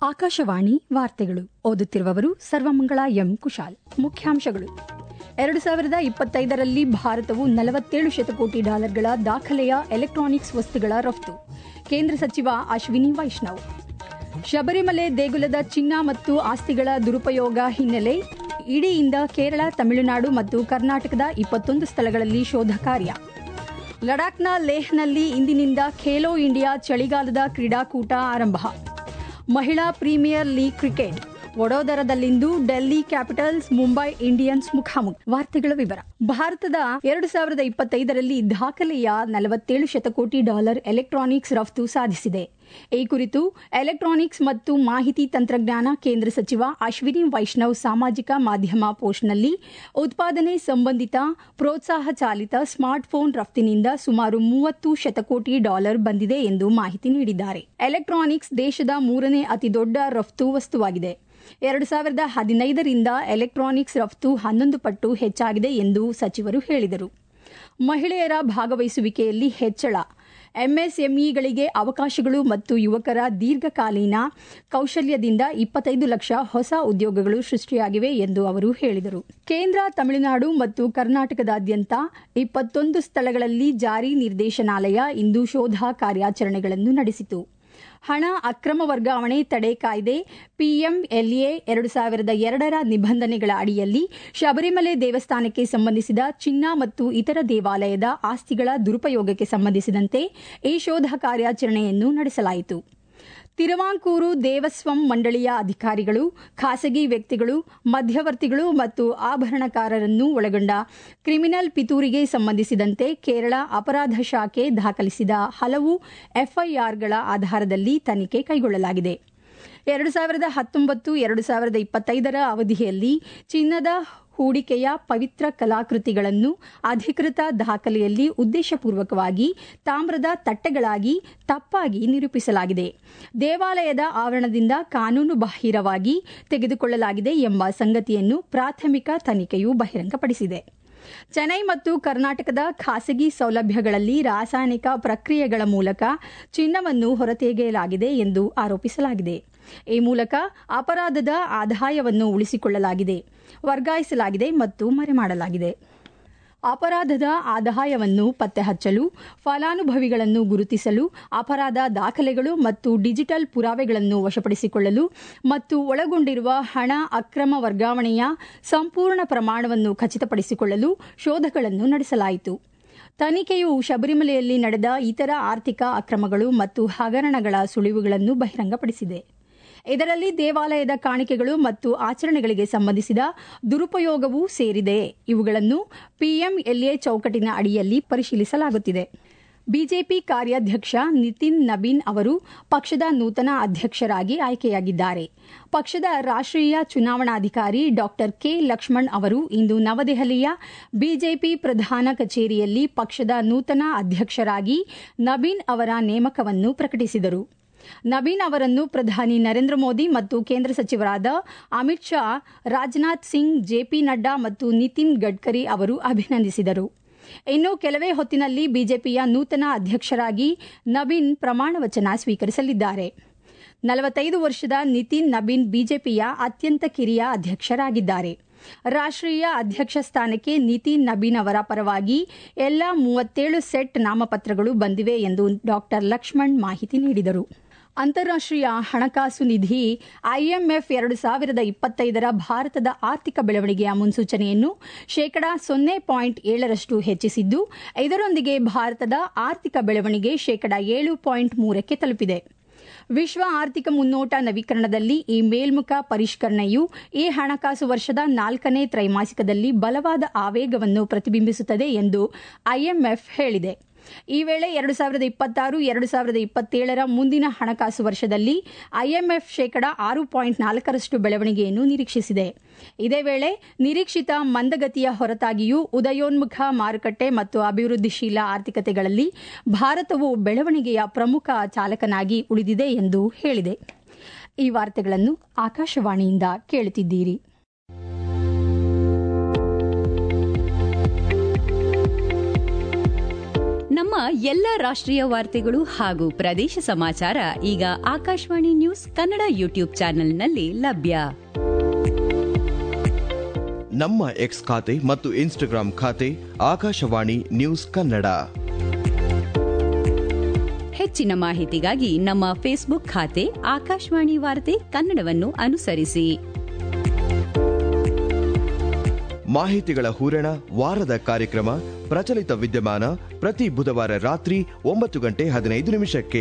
ಆಕಾಶವಾಣಿ ವಾರ್ತೆಗಳು ಓದುತ್ತಿರುವವರು ಸರ್ವಮಂಗಳ ಎಂ ಕುಶಾಲ್ ಮುಖ್ಯಾಂಶಗಳು ಎರಡು ಸಾವಿರದ ಇಪ್ಪತ್ತೈದರಲ್ಲಿ ಭಾರತವು ನಲವತ್ತೇಳು ಶತಕೋಟಿ ಡಾಲರ್ಗಳ ದಾಖಲೆಯ ಎಲೆಕ್ಟ್ರಾನಿಕ್ಸ್ ವಸ್ತುಗಳ ರಫ್ತು ಕೇಂದ್ರ ಸಚಿವ ಅಶ್ವಿನಿ ವೈಷ್ಣವ್ ಶಬರಿಮಲೆ ದೇಗುಲದ ಚಿನ್ನ ಮತ್ತು ಆಸ್ತಿಗಳ ದುರುಪಯೋಗ ಹಿನ್ನೆಲೆ ಇಡಿಯಿಂದ ಕೇರಳ ತಮಿಳುನಾಡು ಮತ್ತು ಕರ್ನಾಟಕದ ಇಪ್ಪತ್ತೊಂದು ಸ್ಥಳಗಳಲ್ಲಿ ಶೋಧ ಕಾರ್ಯ ಲಡಾಖ್ನ ಲೇಹ್ನಲ್ಲಿ ಇಂದಿನಿಂದ ಖೇಲೋ ಇಂಡಿಯಾ ಚಳಿಗಾಲದ ಕ್ರೀಡಾಕೂಟ ಆರಂಭ ಮಹಿಳಾ ಪ್ರೀಮಿಯರ್ ಲೀಗ್ ಕ್ರಿಕೆಟ್ ವಡೋದರದಲ್ಲಿಂದು ಡೆಲ್ಲಿ ಕ್ಯಾಪಿಟಲ್ಸ್ ಮುಂಬೈ ಇಂಡಿಯನ್ಸ್ ಮುಖಾಮುಖಿ ವಾರ್ತೆಗಳ ವಿವರ ಭಾರತದ ಎರಡು ಸಾವಿರದ ಇಪ್ಪತ್ತೈದರಲ್ಲಿ ದಾಖಲೆಯ ನಲವತ್ತೇಳು ಶತಕೋಟಿ ಡಾಲರ್ ಎಲೆಕ್ಟ್ರಾನಿಕ್ಸ್ ರಫ್ತು ಸಾಧಿಸಿದೆ ಈ ಕುರಿತು ಎಲೆಕ್ಟ್ರಾನಿಕ್ಸ್ ಮತ್ತು ಮಾಹಿತಿ ತಂತ್ರಜ್ಞಾನ ಕೇಂದ್ರ ಸಚಿವ ಅಶ್ವಿನಿ ವೈಷ್ಣವ್ ಸಾಮಾಜಿಕ ಮಾಧ್ಯಮ ಪೋಸ್ಟ್ನಲ್ಲಿ ಉತ್ಪಾದನೆ ಸಂಬಂಧಿತ ಪ್ರೋತ್ಸಾಹ ಚಾಲಿತ ಸ್ಮಾರ್ಟ್ಫೋನ್ ರಫ್ತಿನಿಂದ ಸುಮಾರು ಮೂವತ್ತು ಶತಕೋಟಿ ಡಾಲರ್ ಬಂದಿದೆ ಎಂದು ಮಾಹಿತಿ ನೀಡಿದ್ದಾರೆ ಎಲೆಕ್ಟ್ರಾನಿಕ್ಸ್ ದೇಶದ ಮೂರನೇ ಅತಿದೊಡ್ಡ ರಫ್ತು ವಸ್ತುವಾಗಿದೆ ಎರಡು ಸಾವಿರದ ಹದಿನೈದರಿಂದ ಎಲೆಕ್ಟ್ರಾನಿಕ್ಸ್ ರಫ್ತು ಹನ್ನೊಂದು ಪಟ್ಟು ಹೆಚ್ಚಾಗಿದೆ ಎಂದು ಸಚಿವರು ಹೇಳಿದರು ಮಹಿಳೆಯರ ಭಾಗವಹಿಸುವಿಕೆಯಲ್ಲಿ ಹೆಚ್ಚಳ ಎಂಎಸ್ಎಂಇಗಳಿಗೆ ಅವಕಾಶಗಳು ಮತ್ತು ಯುವಕರ ದೀರ್ಘಕಾಲೀನ ಕೌಶಲ್ಯದಿಂದ ಇಪ್ಪತ್ತೈದು ಲಕ್ಷ ಹೊಸ ಉದ್ಯೋಗಗಳು ಸೃಷ್ಟಿಯಾಗಿವೆ ಎಂದು ಅವರು ಹೇಳಿದರು ಕೇಂದ್ರ ತಮಿಳುನಾಡು ಮತ್ತು ಕರ್ನಾಟಕದಾದ್ಯಂತ ಇಪ್ಪತ್ತೊಂದು ಸ್ಥಳಗಳಲ್ಲಿ ಜಾರಿ ನಿರ್ದೇಶನಾಲಯ ಇಂದು ಶೋಧ ಕಾರ್ಯಾಚರಣೆಗಳನ್ನು ನಡೆಸಿತು ಹಣ ಅಕ್ರಮ ವರ್ಗಾವಣೆ ತಡೆ ಕಾಯ್ದೆ ಪಿಎಂಎಲ್ಎ ಎರಡು ಸಾವಿರದ ಎರಡರ ನಿಬಂಧನೆಗಳ ಅಡಿಯಲ್ಲಿ ಶಬರಿಮಲೆ ದೇವಸ್ಥಾನಕ್ಕೆ ಸಂಬಂಧಿಸಿದ ಚಿನ್ನ ಮತ್ತು ಇತರ ದೇವಾಲಯದ ಆಸ್ತಿಗಳ ದುರುಪಯೋಗಕ್ಕೆ ಸಂಬಂಧಿಸಿದಂತೆ ಈ ಶೋಧ ಕಾರ್ಯಾಚರಣೆಯನ್ನು ನಡೆಸಲಾಯಿತು ತಿರುವಾಂಕೂರು ದೇವಸ್ವಂ ಮಂಡಳಿಯ ಅಧಿಕಾರಿಗಳು ಖಾಸಗಿ ವ್ಯಕ್ತಿಗಳು ಮಧ್ಯವರ್ತಿಗಳು ಮತ್ತು ಆಭರಣಕಾರರನ್ನು ಒಳಗೊಂಡ ಕ್ರಿಮಿನಲ್ ಪಿತೂರಿಗೆ ಸಂಬಂಧಿಸಿದಂತೆ ಕೇರಳ ಅಪರಾಧ ಶಾಖೆ ದಾಖಲಿಸಿದ ಹಲವು ಎಫ್ಐಆರ್ಗಳ ಆಧಾರದಲ್ಲಿ ತನಿಖೆ ಕೈಗೊಳ್ಳಲಾಗಿದೆ ಎರಡು ಸಾವಿರದ ಹತ್ತೊಂಬತ್ತು ಎರಡು ಸಾವಿರದ ಇಪ್ಪತ್ತೈದರ ಅವಧಿಯಲ್ಲಿ ಚಿನ್ನದ ಹೂಡಿಕೆಯ ಪವಿತ್ರ ಕಲಾಕೃತಿಗಳನ್ನು ಅಧಿಕೃತ ದಾಖಲೆಯಲ್ಲಿ ಉದ್ದೇಶಪೂರ್ವಕವಾಗಿ ತಾಮ್ರದ ತಟ್ಟೆಗಳಾಗಿ ತಪ್ಪಾಗಿ ನಿರೂಪಿಸಲಾಗಿದೆ ದೇವಾಲಯದ ಆವರಣದಿಂದ ಕಾನೂನು ಬಾಹಿರವಾಗಿ ತೆಗೆದುಕೊಳ್ಳಲಾಗಿದೆ ಎಂಬ ಸಂಗತಿಯನ್ನು ಪ್ರಾಥಮಿಕ ತನಿಖೆಯು ಬಹಿರಂಗಪಡಿಸಿದೆ ಚೆನ್ನೈ ಮತ್ತು ಕರ್ನಾಟಕದ ಖಾಸಗಿ ಸೌಲಭ್ಯಗಳಲ್ಲಿ ರಾಸಾಯನಿಕ ಪ್ರಕ್ರಿಯೆಗಳ ಮೂಲಕ ಚಿನ್ನವನ್ನು ಹೊರತೆಗೆಯಲಾಗಿದೆ ಎಂದು ಆರೋಪಿಸಲಾಗಿದೆ ಈ ಮೂಲಕ ಅಪರಾಧದ ಆದಾಯವನ್ನು ಉಳಿಸಿಕೊಳ್ಳಲಾಗಿದೆ ವರ್ಗಾಯಿಸಲಾಗಿದೆ ಮತ್ತು ಮರೆಮಾಡಲಾಗಿದೆ ಅಪರಾಧದ ಆದಾಯವನ್ನು ಪತ್ತೆಹಚ್ಚಲು ಫಲಾನುಭವಿಗಳನ್ನು ಗುರುತಿಸಲು ಅಪರಾಧ ದಾಖಲೆಗಳು ಮತ್ತು ಡಿಜಿಟಲ್ ಪುರಾವೆಗಳನ್ನು ವಶಪಡಿಸಿಕೊಳ್ಳಲು ಮತ್ತು ಒಳಗೊಂಡಿರುವ ಹಣ ಅಕ್ರಮ ವರ್ಗಾವಣೆಯ ಸಂಪೂರ್ಣ ಪ್ರಮಾಣವನ್ನು ಖಚಿತಪಡಿಸಿಕೊಳ್ಳಲು ಶೋಧಗಳನ್ನು ನಡೆಸಲಾಯಿತು ತನಿಖೆಯು ಶಬರಿಮಲೆಯಲ್ಲಿ ನಡೆದ ಇತರ ಆರ್ಥಿಕ ಅಕ್ರಮಗಳು ಮತ್ತು ಹಗರಣಗಳ ಸುಳಿವುಗಳನ್ನು ಬಹಿರಂಗಪಡಿಸಿದೆ ಇದರಲ್ಲಿ ದೇವಾಲಯದ ಕಾಣಿಕೆಗಳು ಮತ್ತು ಆಚರಣೆಗಳಿಗೆ ಸಂಬಂಧಿಸಿದ ದುರುಪಯೋಗವೂ ಸೇರಿದೆ ಇವುಗಳನ್ನು ಪಿಎಂಎಲ್ಎ ಚೌಕಟ್ಟಿನ ಅಡಿಯಲ್ಲಿ ಪರಿಶೀಲಿಸಲಾಗುತ್ತಿದೆ ಬಿಜೆಪಿ ಕಾರ್ಯಾಧ್ಯಕ್ಷ ನಿತಿನ್ ನಬೀನ್ ಅವರು ಪಕ್ಷದ ನೂತನ ಅಧ್ಯಕ್ಷರಾಗಿ ಆಯ್ಕೆಯಾಗಿದ್ದಾರೆ ಪಕ್ಷದ ರಾಷ್ಟ್ರೀಯ ಚುನಾವಣಾಧಿಕಾರಿ ಡಾ ಕೆ ಲಕ್ಷ್ಮಣ್ ಅವರು ಇಂದು ನವದೆಹಲಿಯ ಬಿಜೆಪಿ ಪ್ರಧಾನ ಕಚೇರಿಯಲ್ಲಿ ಪಕ್ಷದ ನೂತನ ಅಧ್ಯಕ್ಷರಾಗಿ ನಬೀನ್ ಅವರ ನೇಮಕವನ್ನು ಪ್ರಕಟಿಸಿದರು ನಬೀನ್ ಅವರನ್ನು ಪ್ರಧಾನಿ ನರೇಂದ್ರ ಮೋದಿ ಮತ್ತು ಕೇಂದ್ರ ಸಚಿವರಾದ ಅಮಿತ್ ಶಾ ರಾಜನಾಥ್ ಸಿಂಗ್ ಜೆಪಿ ನಡ್ಡಾ ಮತ್ತು ನಿತಿನ್ ಗಡ್ಕರಿ ಅವರು ಅಭಿನಂದಿಸಿದರು ಇನ್ನು ಕೆಲವೇ ಹೊತ್ತಿನಲ್ಲಿ ಬಿಜೆಪಿಯ ನೂತನ ಅಧ್ಯಕ್ಷರಾಗಿ ನಬೀನ್ ಪ್ರಮಾಣ ವಚನ ಸ್ವೀಕರಿಸಲಿದ್ದಾರೆ ನಲವತ್ತೈದು ವರ್ಷದ ನಿತಿನ್ ನಬೀನ್ ಬಿಜೆಪಿಯ ಅತ್ಯಂತ ಕಿರಿಯ ಅಧ್ಯಕ್ಷರಾಗಿದ್ದಾರೆ ರಾಷ್ಟ್ರೀಯ ಅಧ್ಯಕ್ಷ ಸ್ಥಾನಕ್ಕೆ ನಿತಿನ್ ನಬೀನ್ ಅವರ ಪರವಾಗಿ ಎಲ್ಲಾ ಮೂವತ್ತೇಳು ಸೆಟ್ ನಾಮಪತ್ರಗಳು ಬಂದಿವೆ ಎಂದು ಡಾ ಲಕ್ಷ್ಮಣ್ ಮಾಹಿತಿ ನೀಡಿದರು ಅಂತಾರಾಷ್ಟೀಯ ಹಣಕಾಸು ನಿಧಿ ಐಎಂಎಫ್ ಎರಡು ಸಾವಿರದ ಇಪ್ಪತ್ತೈದರ ಭಾರತದ ಆರ್ಥಿಕ ಬೆಳವಣಿಗೆಯ ಮುನ್ಸೂಚನೆಯನ್ನು ಶೇಕಡಾ ಸೊನ್ನೆ ಪಾಯಿಂಟ್ ಏಳರಷ್ಟು ಹೆಚ್ಚಿಸಿದ್ದು ಇದರೊಂದಿಗೆ ಭಾರತದ ಆರ್ಥಿಕ ಬೆಳವಣಿಗೆ ಶೇಕಡಾ ಏಳು ಪಾಯಿಂಟ್ ಮೂರಕ್ಕೆ ತಲುಪಿದೆ ವಿಶ್ವ ಆರ್ಥಿಕ ಮುನ್ನೋಟ ನವೀಕರಣದಲ್ಲಿ ಈ ಮೇಲ್ಮುಖ ಪರಿಷ್ಕರಣೆಯು ಈ ಹಣಕಾಸು ವರ್ಷದ ನಾಲ್ಕನೇ ತ್ರೈಮಾಸಿಕದಲ್ಲಿ ಬಲವಾದ ಆವೇಗವನ್ನು ಪ್ರತಿಬಿಂಬಿಸುತ್ತದೆ ಎಂದು ಐಎಂಎಫ್ ಹೇಳಿದೆ ಈ ವೇಳೆ ಎರಡು ಸಾವಿರದ ಇಪ್ಪತ್ತಾರು ಎರಡು ಸಾವಿರದ ಇಪ್ಪತ್ತೇಳರ ಮುಂದಿನ ಹಣಕಾಸು ವರ್ಷದಲ್ಲಿ ಐಎಂಎಫ್ ಶೇಕಡಾ ಆರು ಪಾಯಿಂಟ್ ನಾಲ್ಕರಷ್ಟು ಬೆಳವಣಿಗೆಯನ್ನು ನಿರೀಕ್ಷಿಸಿದೆ ಇದೇ ವೇಳೆ ನಿರೀಕ್ಷಿತ ಮಂದಗತಿಯ ಹೊರತಾಗಿಯೂ ಉದಯೋನ್ಮುಖ ಮಾರುಕಟ್ಟೆ ಮತ್ತು ಅಭಿವೃದ್ಧಿಶೀಲ ಆರ್ಥಿಕತೆಗಳಲ್ಲಿ ಭಾರತವು ಬೆಳವಣಿಗೆಯ ಪ್ರಮುಖ ಚಾಲಕನಾಗಿ ಉಳಿದಿದೆ ಎಂದು ಹೇಳಿದೆ ಈ ವಾರ್ತೆಗಳನ್ನು ಆಕಾಶವಾಣಿಯಿಂದ ಕೇಳುತ್ತಿದ್ದೀರಿ ನಮ್ಮ ಎಲ್ಲ ರಾಷ್ಟ್ರೀಯ ವಾರ್ತೆಗಳು ಹಾಗೂ ಪ್ರದೇಶ ಸಮಾಚಾರ ಈಗ ಆಕಾಶವಾಣಿ ನ್ಯೂಸ್ ಕನ್ನಡ ಯೂಟ್ಯೂಬ್ ಚಾನೆಲ್ನಲ್ಲಿ ಲಭ್ಯ ನಮ್ಮ ಎಕ್ಸ್ ಖಾತೆ ಮತ್ತು ಇನ್ಸ್ಟಾಗ್ರಾಂ ಖಾತೆ ಆಕಾಶವಾಣಿ ನ್ಯೂಸ್ ಕನ್ನಡ ಹೆಚ್ಚಿನ ಮಾಹಿತಿಗಾಗಿ ನಮ್ಮ ಫೇಸ್ಬುಕ್ ಖಾತೆ ಆಕಾಶವಾಣಿ ವಾರ್ತೆ ಕನ್ನಡವನ್ನು ಅನುಸರಿಸಿ ಮಾಹಿತಿಗಳ ಹೂರಣ ವಾರದ ಕಾರ್ಯಕ್ರಮ ಪ್ರಚಲಿತ ವಿದ್ಯಮಾನ ಪ್ರತಿ ಬುಧವಾರ ರಾತ್ರಿ ಒಂಬತ್ತು ಗಂಟೆ ಹದಿನೈದು ನಿಮಿಷಕ್ಕೆ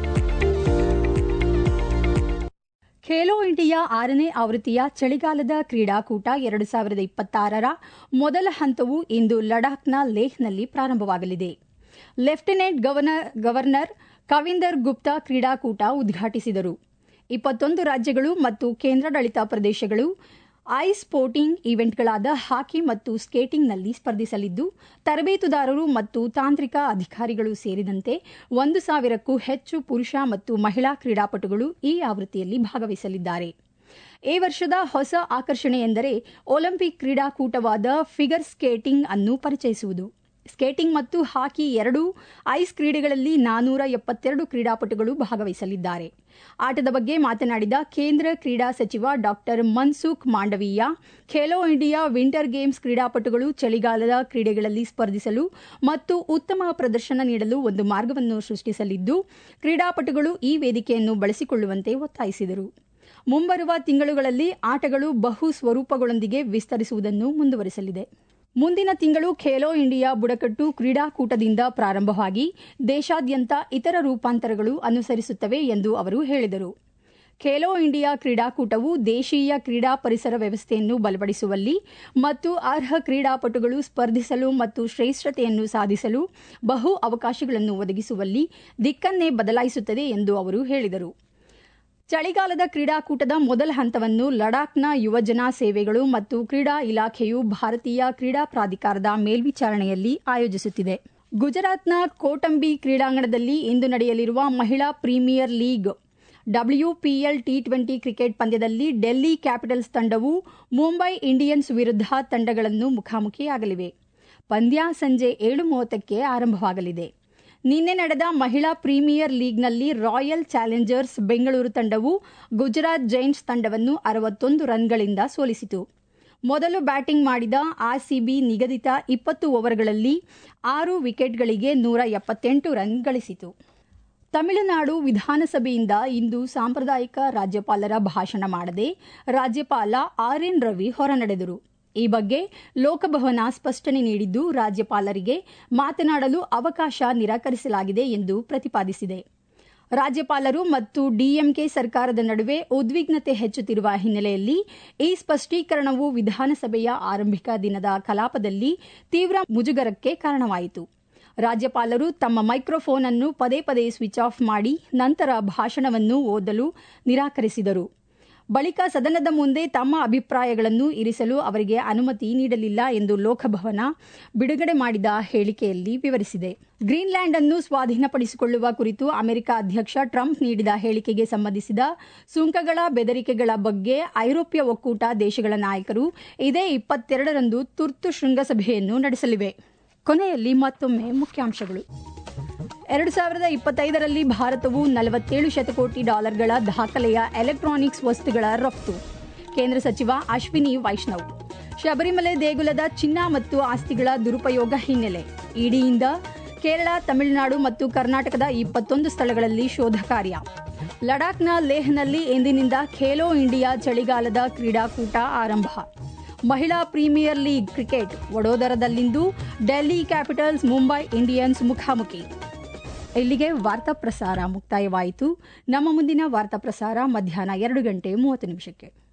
ಖೇಲೋ ಇಂಡಿಯಾ ಆರನೇ ಆವೃತ್ತಿಯ ಚಳಿಗಾಲದ ಕ್ರೀಡಾಕೂಟ ಎರಡು ಸಾವಿರದ ಇಪ್ಪತ್ತಾರರ ಮೊದಲ ಹಂತವು ಇಂದು ಲಡಾಖ್ನ ಲೇಹ್ನಲ್ಲಿ ಪ್ರಾರಂಭವಾಗಲಿದೆ ಲೆಫ್ಟಿನೆಂಟ್ ಗವರ್ನರ್ ಕವಿಂದರ್ ಗುಪ್ತಾ ಕ್ರೀಡಾಕೂಟ ಉದ್ಘಾಟಿಸಿದರು ಇಪ್ಪತ್ತೊಂದು ರಾಜ್ಯಗಳು ಮತ್ತು ಕೇಂದ್ರಾಡಳಿತ ಪ್ರದೇಶಗಳು ಐಸ್ ಸ್ಪೋರ್ಟಿಂಗ್ ಈವೆಂಟ್ಗಳಾದ ಹಾಕಿ ಮತ್ತು ಸ್ಕೇಟಿಂಗ್ನಲ್ಲಿ ಸ್ಪರ್ಧಿಸಲಿದ್ದು ತರಬೇತುದಾರರು ಮತ್ತು ತಾಂತ್ರಿಕ ಅಧಿಕಾರಿಗಳು ಸೇರಿದಂತೆ ಒಂದು ಸಾವಿರಕ್ಕೂ ಹೆಚ್ಚು ಪುರುಷ ಮತ್ತು ಮಹಿಳಾ ಕ್ರೀಡಾಪಟುಗಳು ಈ ಆವೃತ್ತಿಯಲ್ಲಿ ಭಾಗವಹಿಸಲಿದ್ದಾರೆ ಈ ವರ್ಷದ ಹೊಸ ಆಕರ್ಷಣೆ ಎಂದರೆ ಒಲಿಂಪಿಕ್ ಕ್ರೀಡಾಕೂಟವಾದ ಫಿಗರ್ ಸ್ಕೇಟಿಂಗ್ ಅನ್ನು ಪರಿಚಯಿಸುವುದು ಸ್ಕೇಟಿಂಗ್ ಮತ್ತು ಹಾಕಿ ಎರಡೂ ಐಸ್ ಕ್ರೀಡೆಗಳಲ್ಲಿ ನಾನೂರ ಎಪ್ಪತ್ತೆರಡು ಕ್ರೀಡಾಪಟುಗಳು ಭಾಗವಹಿಸಲಿದ್ದಾರೆ ಆಟದ ಬಗ್ಗೆ ಮಾತನಾಡಿದ ಕೇಂದ್ರ ಕ್ರೀಡಾ ಸಚಿವ doctor Mansukh Mandaviya Khelo India winter games ಕ್ರೀಡಾಪಟುಗಳು ಚಳಿಗಾಲದ ಕ್ರೀಡೆಗಳಲ್ಲಿ ಸ್ಪರ್ಧಿಸಲು ಮತ್ತು ಉತ್ತಮ ಪ್ರದರ್ಶನ ನೀಡಲು ಒಂದು ಮಾರ್ಗವನ್ನು ಸೃಷ್ಟಿಸಲಿದ್ದು ಕ್ರೀಡಾಪಟುಗಳು ಈ ವೇದಿಕೆಯನ್ನು ಬಳಸಿಕೊಳ್ಳುವಂತೆ ಒತ್ತಾಯಿಸಿದರು ಮುಂಬರುವ ತಿಂಗಳುಗಳಲ್ಲಿ ಆಟಗಳು ಬಹು ಸ್ವರೂಪಗಳೊಂದಿಗೆ ವಿಸ್ತರಿಸುವುದನ್ನು ಮುಂದುವರೆಸಲಿದೆ ಮುಂದಿನ ತಿಂಗಳು ಖೇಲೋ ಇಂಡಿಯಾ ಬುಡಕಟ್ಟು ಕ್ರೀಡಾಕೂಟದಿಂದ ಪ್ರಾರಂಭವಾಗಿ ದೇಶಾದ್ಯಂತ ಇತರ ರೂಪಾಂತರಗಳು ಅನುಸರಿಸುತ್ತವೆ ಎಂದು ಅವರು ಹೇಳಿದರು ಖೇಲೋ ಇಂಡಿಯಾ ಕ್ರೀಡಾಕೂಟವು ದೇಶೀಯ ಕ್ರೀಡಾ ಪರಿಸರ ವ್ಯವಸ್ಥೆಯನ್ನು ಬಲಪಡಿಸುವಲ್ಲಿ ಮತ್ತು ಅರ್ಹ ಕ್ರೀಡಾಪಟುಗಳು ಸ್ಪರ್ಧಿಸಲು ಮತ್ತು ಶ್ರೇಷ್ಠತೆಯನ್ನು ಸಾಧಿಸಲು ಬಹು ಅವಕಾಶಗಳನ್ನು ಒದಗಿಸುವಲ್ಲಿ ದಿಕ್ಕನ್ನೇ ಬದಲಾಯಿಸುತ್ತದೆ ಎಂದು ಅವರು ಹೇಳಿದರು ಚಳಿಗಾಲದ ಕ್ರೀಡಾಕೂಟದ ಮೊದಲ ಹಂತವನ್ನು ಲಡಾಖ್ನ ಯುವಜನ ಸೇವೆಗಳು ಮತ್ತು ಕ್ರೀಡಾ ಇಲಾಖೆಯು ಭಾರತೀಯ ಕ್ರೀಡಾ ಪ್ರಾಧಿಕಾರದ ಮೇಲ್ವಿಚಾರಣೆಯಲ್ಲಿ ಆಯೋಜಿಸುತ್ತಿದೆ ಗುಜರಾತ್ನ ಕೋಟಂಬಿ ಕ್ರೀಡಾಂಗಣದಲ್ಲಿ ಇಂದು ನಡೆಯಲಿರುವ ಮಹಿಳಾ premier league WPL T twenty cricket ಪಂದ್ಯದಲ್ಲಿ ಡೆಲ್ಲಿ ಕ್ಯಾಪಿಟಲ್ಸ್ ತಂಡವು ಮುಂಬೈ ಇಂಡಿಯನ್ಸ್ ವಿರುದ್ಧ ತಂಡಗಳನ್ನು ಮುಖಾಮುಖಿಯಾಗಲಿವೆ ಪಂದ್ಯ ಸಂಜೆ ಏಳು ಮೂವತ್ತಕ್ಕೆ ಆರಂಭವಾಗಲಿದೆ ನಿನ್ನೆ ನಡೆದ ಮಹಿಳಾ ಪ್ರೀಮಿಯರ್ ಲೀಗ್ನಲ್ಲಿ ರಾಯಲ್ ಚಾಲೆಂಜರ್ಸ್ ಬೆಂಗಳೂರು ತಂಡವು ಗುಜರಾತ್ ಜೈಂಟ್ಸ್ ತಂಡವನ್ನು ಅರವತ್ತೊಂದು ರನ್ಗಳಿಂದ ಸೋಲಿಸಿತು ಮೊದಲು ಬ್ಯಾಟಿಂಗ್ ಮಾಡಿದ ಆರ್ಸಿಬಿ ನಿಗದಿತ ಇಪ್ಪತ್ತು ಓವರ್ಗಳಲ್ಲಿ ಆರು ವಿಕೆಟ್ಗಳಿಗೆ ನೂರ ಎಪ್ಪತ್ತೆಂಟು ರನ್ ಗಳಿಸಿತು ತಮಿಳುನಾಡು ವಿಧಾನಸಭೆಯಿಂದ ಇಂದು ಸಾಂಪ್ರದಾಯಿಕ ರಾಜ್ಯಪಾಲರ ಭಾಷಣ ಮಾಡದೆ ರಾಜ್ಯಪಾಲ ಆರ್ ಎನ್ ರವಿ ಹೊರನಡೆದರು ಈ ಬಗ್ಗೆ ಲೋಕಭವನ ಸ್ಪಷ್ಟನೆ ನೀಡಿದ್ದು ರಾಜ್ಯಪಾಲರಿಗೆ ಮಾತನಾಡಲು ಅವಕಾಶ ನಿರಾಕರಿಸಲಾಗಿದೆ ಎಂದು ಪ್ರತಿಪಾದಿಸಿದೆ ರಾಜ್ಯಪಾಲರು ಮತ್ತು ಡಿಎಂಕೆ ಸರ್ಕಾರದ ನಡುವೆ ಉದ್ವಿಗ್ನತೆ ಹೆಚ್ಚುತ್ತಿರುವ ಹಿನ್ನೆಲೆಯಲ್ಲಿ ಈ ಸ್ಪಷ್ಟೀಕರಣವು ವಿಧಾನಸಭೆಯ ಆರಂಭಿಕ ದಿನದ ಕಲಾಪದಲ್ಲಿ ತೀವ್ರ ಮುಜುಗರಕ್ಕೆ ಕಾರಣವಾಯಿತು ರಾಜ್ಯಪಾಲರು ತಮ್ಮ ಮೈಕ್ರೋಫೋನ್ ಅನ್ನು ಪದೇ ಪದೇ ಸ್ವಿಚ್ ಆಫ್ ಮಾಡಿ ನಂತರ ಭಾಷಣವನ್ನು ಓದಲು ನಿರಾಕರಿಸಿದರು ಬಳಿಕ ಸದನದ ಮುಂದೆ ತಮ್ಮ ಅಭಿಪ್ರಾಯಗಳನ್ನು ಇರಿಸಲು ಅವರಿಗೆ ಅನುಮತಿ ನೀಡಲಿಲ್ಲ ಎಂದು ಲೋಕಭವನ ಬಿಡುಗಡೆ ಮಾಡಿದ ಹೇಳಿಕೆಯಲ್ಲಿ ವಿವರಿಸಿದೆ ಗ್ರೀನ್ಲ್ಯಾಂಡ್ ಅನ್ನು ಸ್ವಾಧೀನಪಡಿಸಿಕೊಳ್ಳುವ ಕುರಿತು ಅಮೆರಿಕ ಅಧ್ಯಕ್ಷ ಟ್ರಂಪ್ ನೀಡಿದ ಹೇಳಿಕೆಗೆ ಸಂಬಂಧಿಸಿದ ಸುಂಕಗಳ ಬೆದರಿಕೆಗಳ ಬಗ್ಗೆ ಐರೋಪ್ಯ ಒಕ್ಕೂಟ ದೇಶಗಳ ನಾಯಕರು ಇದೇ ಇಪ್ಪತ್ತೆರಡರಂದು ತುರ್ತು ಶೃಂಗಸಭೆಯನ್ನು ನಡೆಸಲಿವೆ ಕೊನೆಯಲ್ಲಿ ಮತ್ತೊಮ್ಮೆ ಮುಖ್ಯಾಂಶಗಳು ಎರಡು ಸಾವಿರದ ಇಪ್ಪತ್ತೈದರಲ್ಲಿ ಭಾರತವು ನಲವತ್ತೇಳು ಶತಕೋಟಿ ಡಾಲರ್ಗಳ ದಾಖಲೆಯ ಎಲೆಕ್ಟ್ರಾನಿಕ್ಸ್ ವಸ್ತುಗಳ ರಫ್ತು ಕೇಂದ್ರ ಸಚಿವ ಅಶ್ವಿನಿ ವೈಷ್ಣವ್ ಶಬರಿಮಲೆ ದೇಗುಲದ ಚಿನ್ನ ಮತ್ತು ಆಸ್ತಿಗಳ ದುರುಪಯೋಗ ಹಿನ್ನೆಲೆ ಇಡಿಯಿಂದ ಕೇರಳ ತಮಿಳುನಾಡು ಮತ್ತು ಕರ್ನಾಟಕದ ಇಪ್ಪತ್ತೊಂದು ಸ್ಥಳಗಳಲ್ಲಿ ಶೋಧ ಕಾರ್ಯ ಲಡಾಖ್ನ ಲೇಹ್ನಲ್ಲಿ ಇಂದಿನಿಂದ ಖೇಲೋ ಇಂಡಿಯಾ ಚಳಿಗಾಲದ ಕ್ರೀಡಾಕೂಟ ಆರಂಭ ಮಹಿಳಾ ಪ್ರೀಮಿಯರ್ ಲೀಗ್ ಕ್ರಿಕೆಟ್ ವಡೋದರದಲ್ಲಿಂದು ಡೆಲ್ಲಿ ಕ್ಯಾಪಿಟಲ್ಸ್ ಮುಂಬೈ ಇಂಡಿಯನ್ಸ್ ಮುಖಾಮುಖಿ ಇಲ್ಲಿಗೆ ವಾರ್ತಾ ಪ್ರಸಾರ ಮುಕ್ತಾಯವಾಯಿತು ನಮ್ಮ ಮುಂದಿನ ವಾರ್ತಾ ಪ್ರಸಾರ ಮಧ್ಯಾಹ್ನ ಎರಡು ಗಂಟೆ ಮೂವತ್ತು ನಿಮಿಷಕ್ಕೆ